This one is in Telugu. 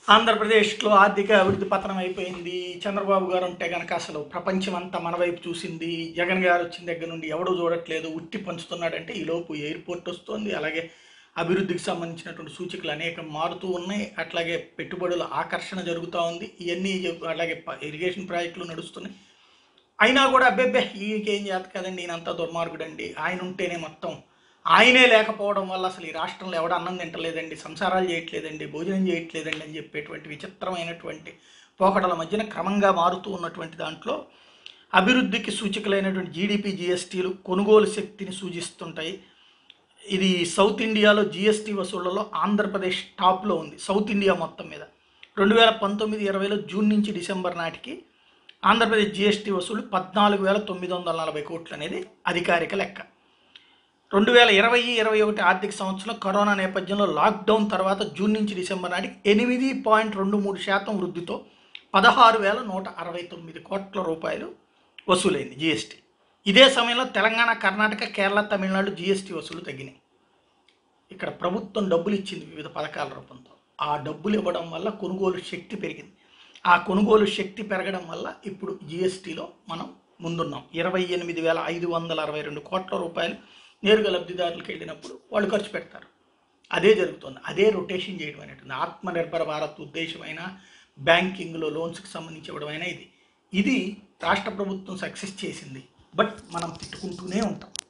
ఆంధ్రప్రదేశ్లో ఆర్థిక అభివృద్ధి పతనం అయిపోయింది చంద్రబాబు గారు ఉంటే కనుక అసలు ప్రపంచం అంతా మన వైపు చూసింది జగన్ గారు వచ్చిన దగ్గర నుండి ఎవడూ చూడట్లేదు ఉట్టి పంచుతున్నాడంటే ఈలోపు ఎయిర్పోర్ట్ వస్తుంది అలాగే అభివృద్ధికి సంబంధించినటువంటి సూచికలు అనేకం మారుతూ ఉన్నాయి అట్లాగే పెట్టుబడుల ఆకర్షణ జరుగుతూ ఉంది ఇవన్నీ అలాగే ప- ఇరిగేషన్ ప్రాజెక్టులు నడుస్తున్నాయి అయినా కూడా అబ్బెబ్బే ఈయనకేం చేత కదండి ఈయనంతా దుర్మార్గుడండి ఆయన ఉంటేనే మొత్తం ఆయనే లేకపోవడం వల్ల అసలు ఈ రాష్ట్రంలో ఎవడ అన్నం తింటలేదండి సంసారాలు చేయట్లేదండి భోజనం చేయట్లేదండి అని చెప్పేటువంటి విచిత్రమైనటువంటి పోకడల మధ్యన క్రమంగా మారుతూ ఉన్నటువంటి దాంట్లో అభివృద్ధికి సూచికలైనటువంటి జీడిపి జిఎస్టీలు కొనుగోలు శక్తిని సూచిస్తుంటాయి ఇది సౌత్ ఇండియాలో జిఎస్టీ వసూళ్లలో ఆంధ్రప్రదేశ్ టాప్లో ఉంది సౌత్ ఇండియా మొత్తం మీద రెండు వేల పంతొమ్మిది ఇరవైలో జూన్ నుంచి డిసెంబర్ నాటికి ఆంధ్రప్రదేశ్ జిఎస్టీ వసూలు పద్నాలుగు వేల తొమ్మిది వందల నలభై కోట్లు అనేది అధికారిక లెక్క రెండు వేల ఇరవై ఇరవై ఒకటి ఆర్థిక సంవత్సరంలో కరోనా నేపథ్యంలో లాక్డౌన్ తర్వాత జూన్ నుంచి డిసెంబర్ నాటికి ఎనిమిది పాయింట్ రెండు మూడు శాతం వృద్ధితో పదహారు వేల నూట అరవై తొమ్మిది కోట్ల రూపాయలు వసూలైంది జిఎస్టీ ఇదే సమయంలో తెలంగాణ కర్ణాటక కేరళ తమిళనాడు జిఎస్టీ వసూలు తగ్గినాయి ఇక్కడ ప్రభుత్వం డబ్బులు ఇచ్చింది వివిధ పథకాల రూపంతో ఆ డబ్బులు ఇవ్వడం వల్ల కొనుగోలు శక్తి పెరిగింది ఆ కొనుగోలు శక్తి పెరగడం వల్ల ఇప్పుడు జిఎస్టీలో మనం ముందున్నాం ఇరవై ఎనిమిది వేల ఐదు వందల అరవై రెండు కోట్ల రూపాయలు నేరుగా లబ్ధిదారులకు వెళ్ళినప్పుడు వాళ్ళు ఖర్చు పెడతారు అదే జరుగుతుంది అదే రొటేషన్ చేయడం అనేటువంటి ఆత్మనిర్భర భారత్ ఉద్దేశమైన బ్యాంకింగ్లో లోన్స్కి సంబంధించి ఇవ్వడమైనా ఇది ఇది రాష్ట్ర ప్రభుత్వం సక్సెస్ చేసింది బట్ మనం తిట్టుకుంటూనే ఉంటాం